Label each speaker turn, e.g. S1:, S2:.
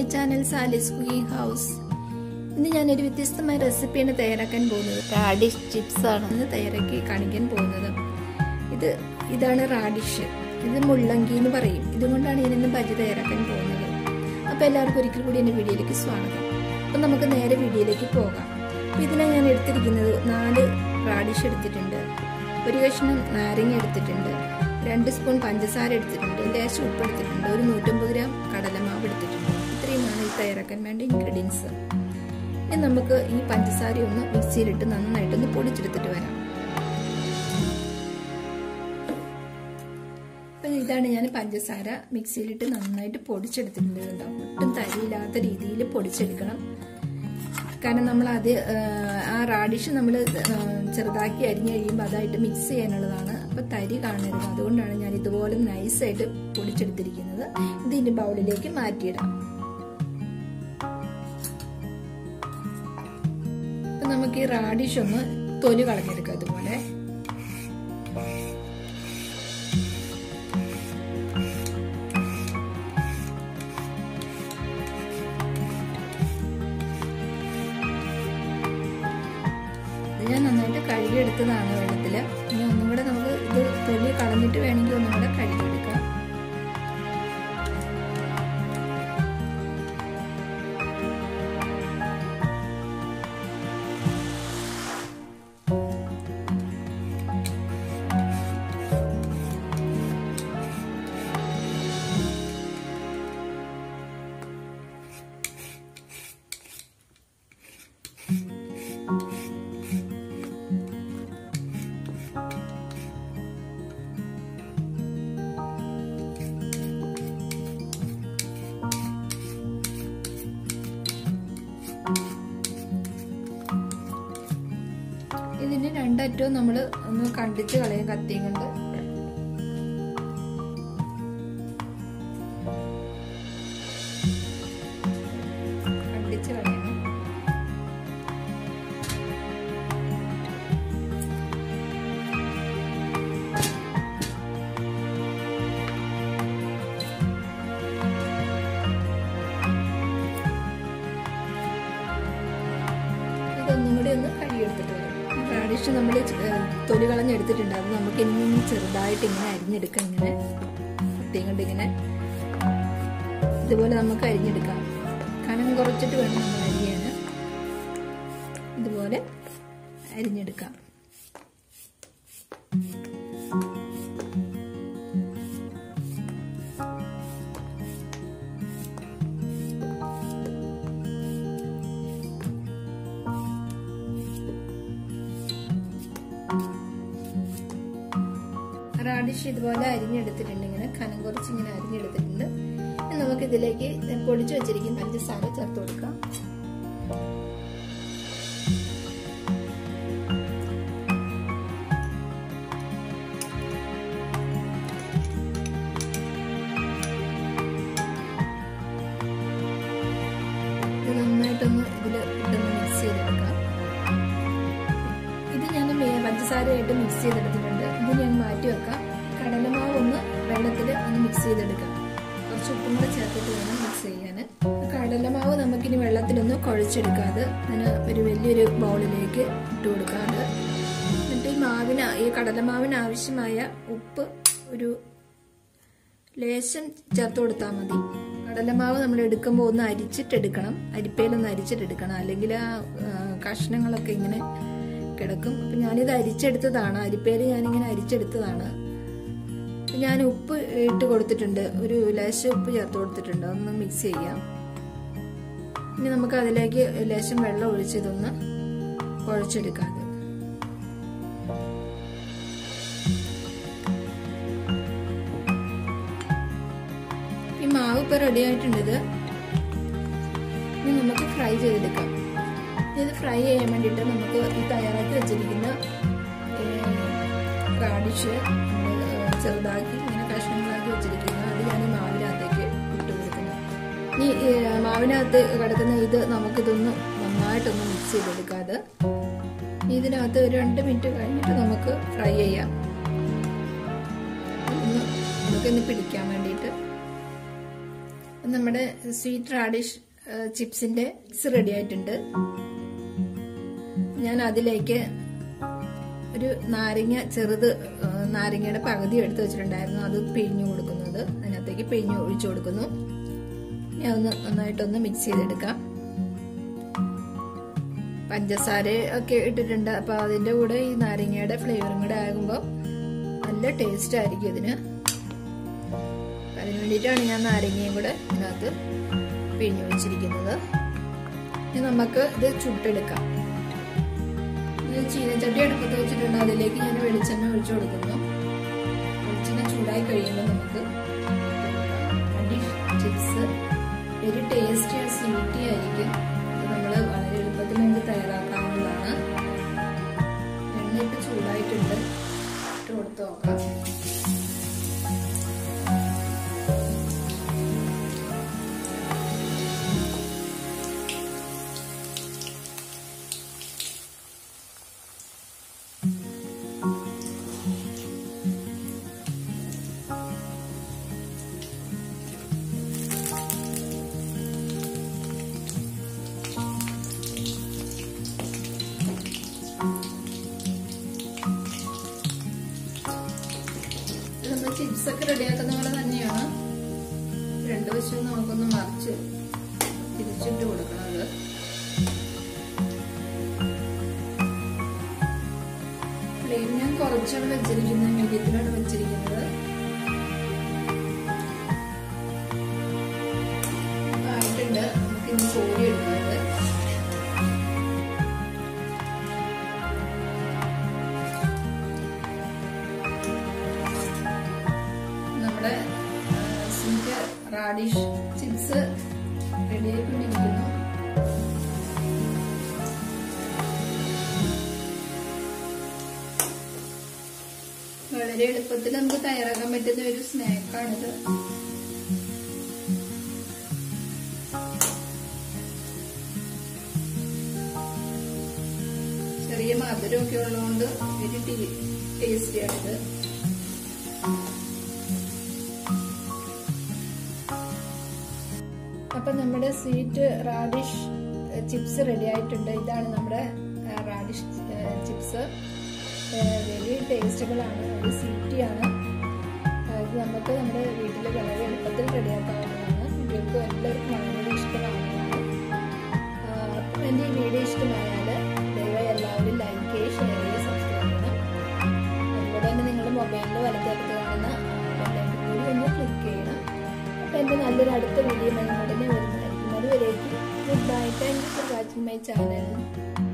S1: channel സാലിസ് cooking house ഇന്ന് ഞാനൊരു വ്യത്യസ്തമായ റെസിപ്പിയാണ് തയ്യാറാക്കാൻ പോകുന്നത് റാഡിഷ് ചിപ്സ് ആണ് ഇന്ന് തയ്യാറാക്കി കാണിക്കാൻ പോകുന്നത് ഇത് ഇതാണ് റാഡിഷ് ഇത് മുള്ളങ്കി എന്ന് പറയും ഇതുകൊണ്ടാണ് ഞാൻ ഇന്ന് ബജി തയ്യാറാക്കാൻ പോകുന്നത് അപ്പോൾ എല്ലാവർക്കും ഒരിക്കൽ കൂടി എൻ്റെ വീഡിയോയിലേക്ക് സ്വാഗതം അപ്പം നമുക്ക് നേരെ വീഡിയോയിലേക്ക് പോകാം അപ്പോൾ ഇതിനാണ് ഞാൻ എടുത്തിരിക്കുന്നത് നാല് റാഡിഷ് എടുത്തിട്ടുണ്ട് ഒരു കഷ്ണം നാരങ്ങ എടുത്തിട്ടുണ്ട് രണ്ട് സ്പൂൺ പഞ്ചസാര എടുത്തിട്ടുണ്ട് ലേശം ഉപ്പ് എടുത്തിട്ടുണ്ട് ഒരു നൂറ്റമ്പത് ഗ്രാം കടലമാവ് എടുത്തിട്ടുണ്ട് ഇത്രയുമാണ് ഈ തയ്യാറാക്കാൻ വേണ്ട ഇൻഗ്രീഡിയൻസ് ഇനി നമുക്ക് ഈ പഞ്ചസാര ഒന്ന് മിക്സിയിലിട്ട് നന്നായിട്ടൊന്ന് പൊടിച്ചെടുത്തിട്ട് വരാം അപ്പം ഇതാണ് ഞാൻ പഞ്ചസാര മിക്സിയിലിട്ട് നന്നായിട്ട് പൊടിച്ചെടുത്തിട്ടുണ്ട് ഉണ്ടാവും ഒട്ടും തരിയില്ലാത്ത രീതിയിൽ പൊടിച്ചെടുക്കണം കാരണം നമ്മൾ അത് ആ റാഡിഷ് നമ്മൾ ചെറുതാക്കി അരിഞ്ഞു കഴിയുമ്പോൾ അതായിട്ട് മിക്സ് ചെയ്യാനുള്ളതാണ് അപ്പം തരി കാണരുത് അതുകൊണ്ടാണ് ഞാൻ ഇതുപോലെ നൈസായിട്ട് പൊടിച്ചെടുത്തിരിക്കുന്നത് ഇതിൻ്റെ ബൗളിലേക്ക് മാറ്റിയിടാം അപ്പം നമുക്ക് ഈ റാഡിഷ് ഒന്ന് തൊലി കളഞ്ഞെടുക്കാം ഇതുപോലെ ഞാൻ നന്നായിട്ട് കഴുകിയെടുത്തതാണ് വെള്ളത്തിൽ ഇനി ഒന്നും കൂടെ നമുക്ക് ഇത് തൊലി കളഞ്ഞിട്ട് വേണമെങ്കിൽ ഒന്നും കൂടെ കഴുകിയെടുക്കാം ഇതിന്റെ രണ്ടറ്റവും നമ്മൾ ഒന്ന് കണ്ടിച്ച് കളയാൻ കത്തിയും കൊണ്ട് കണ്ടിച്ച് കളയണം ഇതൊന്നും കൂടി ഒന്ന് കഴുകിയെടുത്തിട്ട് വരാം റാഡിഷ് നമ്മൾ തൊലി കളഞ്ഞെടുത്തിട്ടുണ്ട് അത് നമുക്ക് ഇനി ചെറുതായിട്ട് ഇങ്ങനെ അരിഞ്ഞെടുക്കാം ഇങ്ങനെ കുത്തിയും കൊണ്ട് ഇങ്ങനെ ഇതുപോലെ നമുക്ക് അരിഞ്ഞെടുക്കാം കനം കുറച്ചിട്ട് വേണം നമ്മൾ അരിയാൻ ഇതുപോലെ അരിഞ്ഞെടുക്കാം റാഡിഷ് ഇതുപോലെ അരിഞ്ഞെടുത്തിട്ടുണ്ട് ഇങ്ങനെ കനം കുറച്ച് ഇങ്ങനെ അരിഞ്ഞെടുത്തിട്ടുണ്ട് നമുക്ക് ഇതിലേക്ക് പൊടിച്ചു വെച്ചിരിക്കുന്ന പഞ്ചസാര ചേർത്ത് കൊടുക്കാം ഇത് നന്നായിട്ടൊന്ന് ഇതിൽ ഇട്ടൊന്ന് മിക്സ് ചെയ്തെടുക്കാം ഇത് ഞാൻ പഞ്ചസാരയായിട്ട് മിക്സ് ചെയ്തെടുത്തിട്ടുണ്ട് ഇത് ഞാൻ മാറ്റി വെക്കാം കടലമാവ് ഒന്ന് വെള്ളത്തിൽ ഒന്ന് മിക്സ് ചെയ്തെടുക്കാം കുറച്ച് ഉപ്പും കൂടെ ചേർത്തിട്ട് വേണം മിക്സ് ചെയ്യാൻ കടലമാവ് നമുക്കിനി വെള്ളത്തിലൊന്ന് കുഴച്ചെടുക്കാതെ അതിന് ഒരു വലിയൊരു ബൗളിലേക്ക് ഇട്ട് കൊടുക്കാതെ എന്നിട്ട് ഈ മാവിന് ഈ കടലമാവിന് ആവശ്യമായ ഉപ്പ് ഒരു ലേശം ചേർത്ത് കൊടുത്താൽ മതി കടലമാവ് നമ്മൾ എടുക്കുമ്പോൾ ഒന്ന് അരിച്ചിട്ടെടുക്കണം അരിപ്പയിലൊന്ന് അരിച്ചിട്ടെടുക്കണം അല്ലെങ്കിൽ ആ കഷ്ണങ്ങളൊക്കെ ഇങ്ങനെ കിടക്കും അപ്പം ഞാനിത് അരിച്ചെടുത്തതാണ് അരിപ്പേര് ഞാനിങ്ങനെ അരിച്ചെടുത്തതാണ് ഞാൻ ഉപ്പ് ഇട്ട് കൊടുത്തിട്ടുണ്ട് ഒരു ലേശം ഉപ്പ് ചേർത്ത് കൊടുത്തിട്ടുണ്ട് ഒന്ന് മിക്സ് ചെയ്യാം ഇനി നമുക്ക് അതിലേക്ക് ലേശം വെള്ളം ഒഴിച്ച് ഇതൊന്ന് കുഴച്ചെടുക്കാം ഈ മാവ് ഇപ്പൊ റെഡി ആയിട്ടുണ്ട് ഇത് ഇനി നമുക്ക് ഫ്രൈ ചെയ്തെടുക്കാം ഇത് ഫ്രൈ ചെയ്യാൻ വേണ്ടിയിട്ട് നമുക്ക് ഈ തയ്യാറാക്കി വെച്ചിരിക്കുന്ന റാഡിഷ് ചെറുതാക്കി ഇങ്ങനെ കഷ്ണങ്ങളാക്കി വെച്ചിരിക്കുന്നത് അത് ഞാൻ ഈ മാവിനകത്തേക്ക് ഇട്ട് കൊടുക്കുന്നു ഇനി മാവിനകത്ത് കിടക്കുന്ന ഇത് നമുക്കിതൊന്ന് നന്നായിട്ടൊന്ന് മിക്സ് ചെയ്തെടുക്കാതെ ഇതിനകത്ത് ഒരു രണ്ട് മിനിറ്റ് കഴിഞ്ഞിട്ട് നമുക്ക് ഫ്രൈ ചെയ്യാം ഒന്ന് നമുക്കൊന്ന് പിടിക്കാൻ വേണ്ടിയിട്ട് നമ്മുടെ സ്വീറ്റ് റാഡിഷ് ചിപ്സിന്റെ മിക്സ് റെഡി ആയിട്ടുണ്ട് ഞാൻ അതിലേക്ക് ഒരു നാരങ്ങ ചെറുത് ആ, നാരങ്ങയുടെ പകുതി എടുത്ത് വെച്ചിട്ടുണ്ടായിരുന്നു അത് പിഴിഞ്ഞു കൊടുക്കുന്നത് അതിനകത്തേക്ക് പിഴിഞ്ഞു ഒഴിച്ചു കൊടുക്കുന്നു ഞാൻ ഒന്ന് നന്നായിട്ടൊന്ന് മിക്സ് ചെയ്തെടുക്കാം പഞ്ചസാര ഒക്കെ ഇട്ടിട്ടുണ്ട് അപ്പൊ അതിന്റെ കൂടെ ഈ നാരങ്ങയുടെ ഫ്ലേവറും കൂടെ ആകുമ്പോൾ നല്ല ടേസ്റ്റ് ആയിരിക്കും ഇതിന് അതിന് വേണ്ടിയിട്ടാണ് ഞാൻ നാരങ്ങയും കൂടെ ഇതിനകത്ത് പിഴിഞ്ഞു വെച്ചിരിക്കുന്നത് ഇനി നമുക്ക് ഇത് ചുട്ടെടുക്കാം ഇത് ചീനച്ചട്ടി അടുപ്പത്ത് വെച്ചിട്ടുണ്ട് അതിലേക്ക് ഞാൻ വെളിച്ചെണ്ണ ഒഴിച്ചു കൊടുക്കുന്നു വെളിച്ചെണ്ണ ചൂടായി കഴിയുമ്പോൾ നമുക്ക് ഡിഷ് ചിപ്സ് ഒരു ടേസ്റ്റി സ്വീറ്റി ആയിരിക്കും ഇത് നമ്മൾ വളരെ എളുപ്പത്തിൽ നമുക്ക് തയ്യാറാക്കാവുന്നതാണ് എണ്ണ ഇട്ട് ചൂടായിട്ടുണ്ട് ഇട്ട് കൊടുത്ത് നോക്കാം ഇത് നമ്മൾ ചിപ്സ് ഒക്കെ റെഡിയാക്കുന്ന പോലെ തന്നെയാണ് രണ്ടു വശവും നമുക്കൊന്ന് മറിച്ച് തിരിച്ചിട്ട് കൊടുക്കണത് ഫ്ലെയിം ഞാൻ കുറച്ചാണ് വെച്ചിരിക്കുന്നത് മീഡിയത്തിലാണ് വെച്ചിരിക്കുന്നത് ഇപ്പൊ ആയിട്ടുണ്ട് നമുക്ക് ഇനി കോരി എടുക്കുന്നത് നമ്മുടെ സ്വീറ്റ് റാഡിഷ് ചിപ്സ് റെഡി ആയിക്കൊണ്ടിരിക്കുന്നു വളരെ എളുപ്പത്തിൽ നമുക്ക് തയ്യാറാക്കാൻ പറ്റുന്ന ഒരു സ്നാക്കാണിത് ചെറിയ മധുരമൊക്കെ ഉള്ളതുകൊണ്ട് ഒരു ടേസ്റ്റിയാണിത് അപ്പൊ നമ്മുടെ സ്വീറ്റ് റാഡിഷ് ചിപ്സ് റെഡി ആയിട്ടുണ്ട് ഇതാണ് നമ്മുടെ റാഡിഷ് ചിപ്സ് വെരി ടേസ്റ്റബിൾ ആണ് വെരി സ്വീറ്റി ആണ് ഇത് നമുക്ക് നമ്മുടെ വീട്ടിൽ വളരെ എളുപ്പത്തിൽ റെഡിയാക്കാവുന്നതാണ് കുട്ടികൾക്കും എല്ലാവർക്കും വളരെ ഇഷ്ടമാവുന്നതാണ് അപ്പം എൻ്റെ ഈ വീഡിയോ ഇഷ്ടമായാൽ ദയവായി എല്ലാവരും ലൈക്ക് ചെയ്യുക ഷെയർ ചെയ്യുക സബ്സ്ക്രൈബ് ചെയ്യണം അതുപോലെ തന്നെ നിങ്ങളുടെ മൊബൈലിൽ വലത്തേക്ക് കാണുന്ന ബെല്ലൈക്കൺ കൂടി ഒന്ന് ക്ലിക്ക് ചെയ്യണം അപ്പം എൻ്റെ നല്ലൊരു അടുത്ത വീഡിയോ ഞാൻ ഉടനെ വരുന്നതായിരിക്കും അതുവരേക്കും good bye thank you for watching my channel